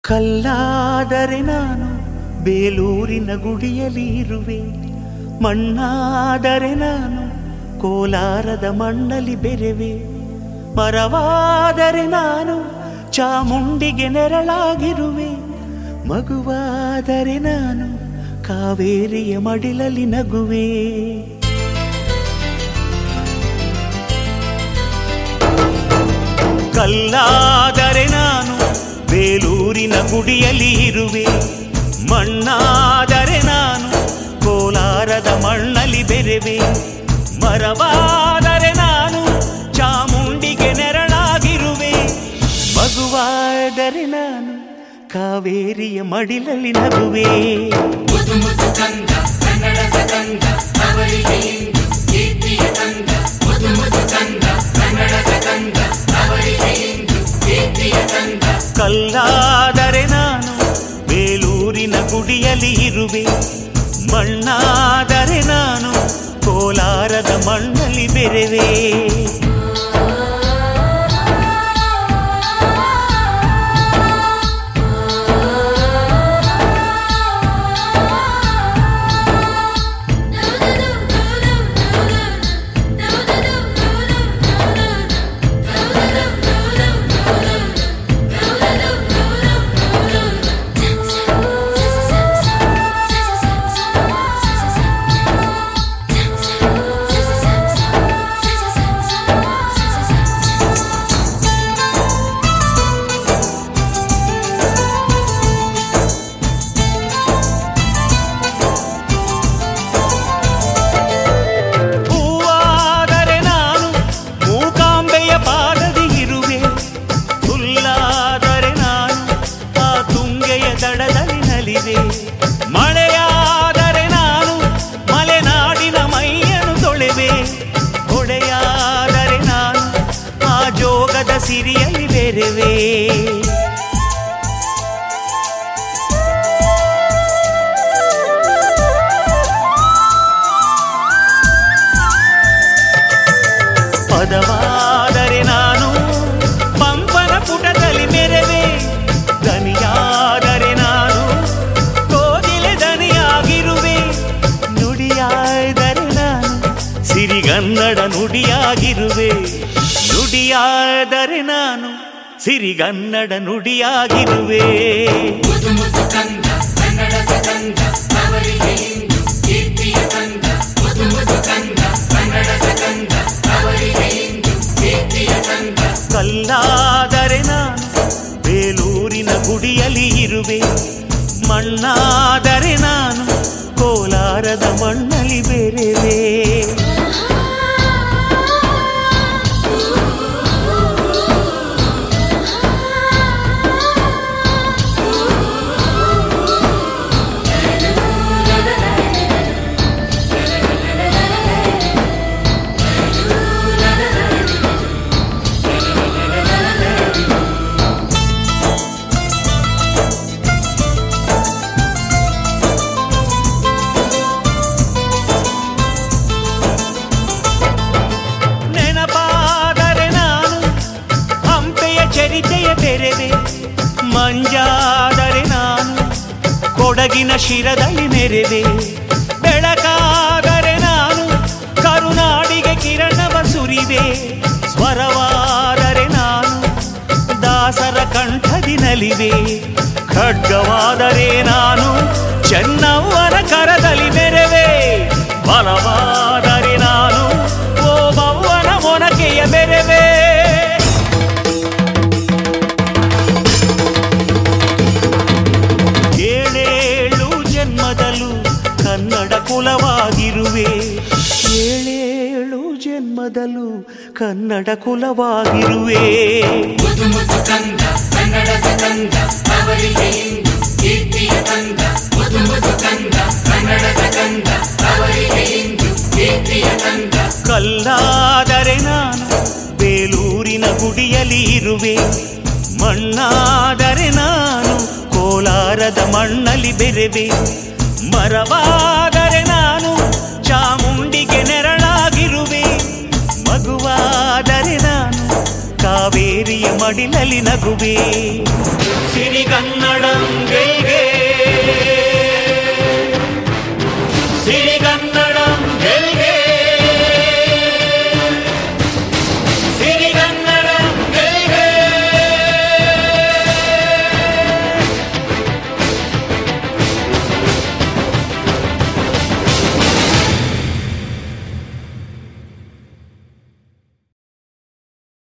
ಕಲ್ಲಾದರೆ ನಾನು ಬೇಲೂರಿನ ಗುಡಿಯಲ್ಲಿ ಇರುವೆ ಮಣ್ಣಾದರೆ ನಾನು ಕೋಲಾರದ ಮಣ್ಣಲ್ಲಿ ಬೆರೆವೆ ಮರವಾದರೆ ನಾನು ಚಾಮುಂಡಿಗೆ ನೆರಳಾಗಿರುವೆ ಮಗುವಾದರೆ ನಾನು ಕಾವೇರಿಯ ಮಡಿಲಲ್ಲಿ ನಗುವೆ ಕಲ್ಲಾದರೆ ನಾನು ಬೇಲೂರಿನ ಗುಡಿಯಲ್ಲಿ ಇರುವೆ ಮಣ್ಣಾದರೆ ನಾನು ಕೋಲಾರದ ಮಣ್ಣಲ್ಲಿ ಬೆರೆವೆ ಮರವಾದರೆ ನಾನು ಚಾಮುಂಡಿಗೆ ನೆರಳಾಗಿರುವೆ ಮಗುವಾದರೆ ನಾನು ಕಾವೇರಿಯ ಮಡಿಲಲ್ಲಿ ನಗುವೆ ಮುದು ಮುದು ಕಂದ ಕನ್ನಡದ ಕಂದ ಅವರಿಗೆ ಇಂದು ಕೀರ್ತಿಯ ಕಂದ ಮುದು ಮುದು ಕಂದ ಕನ್ನಡದ ಕಂದ ಅವರಿಗೆ ಇಂದು ಕೀರ್ತಿಯ ಕಂದ ಕಲ್ಲಾದರೆ ನಾನು ಬೇಲೂರಿನ ಗುಡಿಯಲ್ಲಿ ಇರುವೆ ಮಣ್ಣಾದರೆ ನಾನು ಕೋಲಾರದ ಮಣ್ಣಲ್ಲಿ ಬೆರೆವೆ ಹೂವಾದರೆ ನಾನು ಮೂಕಾಂಬೆಯ ಪಾದದಿ ಇರುವೆ ಹುಲ್ಲಾದರೆ ನಾನು ಆ ತುಂಗೆಯ ದಡದಲ್ಲಿ ನಲಿವೆ ಮಳೆಯಾದರೆ ನಾನು ಮಲೆನಾಡಿನ ಮೈಯನ್ನು ತೊಳೆವೆ ಹೊಡೆಯಾದರೆ ನಾನು ಆ ಜೋಗದ ಸಿರಿಯಲ್ಲಿ ಬೆರೆವೆ ಪದವಾದರೆ ನಾನು ಪಂಪನ ಪುಟದಲ್ಲಿ ಮೆರೆವೆ ದನಿಯಾದರೆ ನಾನು ಕೋಗಿಲೆ ದನಿಯಾಗಿರುವೆ ನುಡಿಯಾದರೆ ನಾನು ಸಿರಿಗನ್ನಡ ನುಡಿಯಾಗಿರುವೆ ನುಡಿಯಾದರೆ ನಾನು ಸಿರಿಗನ್ನಡ ನುಡಿಯಾಗಿರುವೆ ಮುದು ಮುದು ಕಂದ ಕನ್ನಡದ ಕಂದ ಅವರಿಗೆ ಇಂದು ಕೀರ್ತಿಯ ಕಂದ ಮುದು ಮುದು ಕಂದ ಕನ್ನಡದ ಕಂದ ಅವರಿಗೆ ಇಂದು ಕೀರ್ತಿಯ ಕಂದ ಕಲ್ಲಾದರೆ ನಾನು ಬೇಲೂರಿನ ಗುಡಿಯಲ್ಲಿ ಇರುವೆ ಮಣ್ಣಾದರೆ ನಾನು ಕೋಲಾರದ ಮಣ್ಣಲ್ಲಿ ಬೆರೆವೆ ನೆನಪಾದರೆ ನಾನು ಹಂಪೆಯ ಚರಿತೆಯ ಬೆರೆವೆ ಮಂಜಾದರೆ ನಾನು ಕೊಡಗಿನ ಶಿರದಲ್ಲಿ ಮೆರೆವೆ ಬೆಳಕಾದರೆ ನಾನು ಕರುನಾಡಿಗೆ ಕಿರಣವ ಸುರಿವೆ ಸ್ವರವಾದರೆ ನಾನು ದಾಸರ ಕಂಠದಿ ನಲಿವೆ ಖಡ್ಗವಾದರೆ ನಾನು ಚೆನ್ನವ್ವನ ಕರದಲ್ಲಿ ಮೆರೆವೆ ಬಲವಾದರೆ ನಾನು ಓ ಬವ್ವನ ಮೊನಕೆಯ ಬೆರೆವೆ ಏಳೇಳು ಜನ್ಮದಲ್ಲೂ ಕನ್ನಡ ಕುಲವಾಗಿರುವೆ ಏಳೇಳು ಜನ್ಮದಲ್ಲೂ ಕನ್ನಡ ಕುಲವಾಗಿರುವೆ ಮುದು ಮುದು ಕಂದ ಕನ್ನಡದ ಕಂದ ಅವರಿಗೆ ಇಂದು ಕೀರ್ತಿಯ ಕಂದ ಮುದು ಮುದು ಕಂದ ಕನ್ನಡದ ಕಂದ ಅವರಿಗೆ ಇಂದು ಕೀರ್ತಿಯ ಕಂದ ಕಲ್ಲಾದರೆ ನಾನು ಬೇಲೂರಿನ ಗುಡಿಯಲ್ಲಿ ಇರುವೆ ಮಣ್ಣಾದರೆ ನಾನು ಕೋಲಾರದ ಮಣ್ಣಲ್ಲಿ ಬೆರೆವೆ ಮರವಾದರೆ ನಾನು ಚಾಮುಂಡಿಗೆ ನೆರಳಾಗಿರುವೆ ಮಗುವಾದರೆ ನಾನು ಕಾವೇರಿಯ ಮಡಿಲಲ್ಲಿ ನಗುವೆ ಸಿರಿಗನ್ನಡ ಸಿರಿಗನ್ನಡ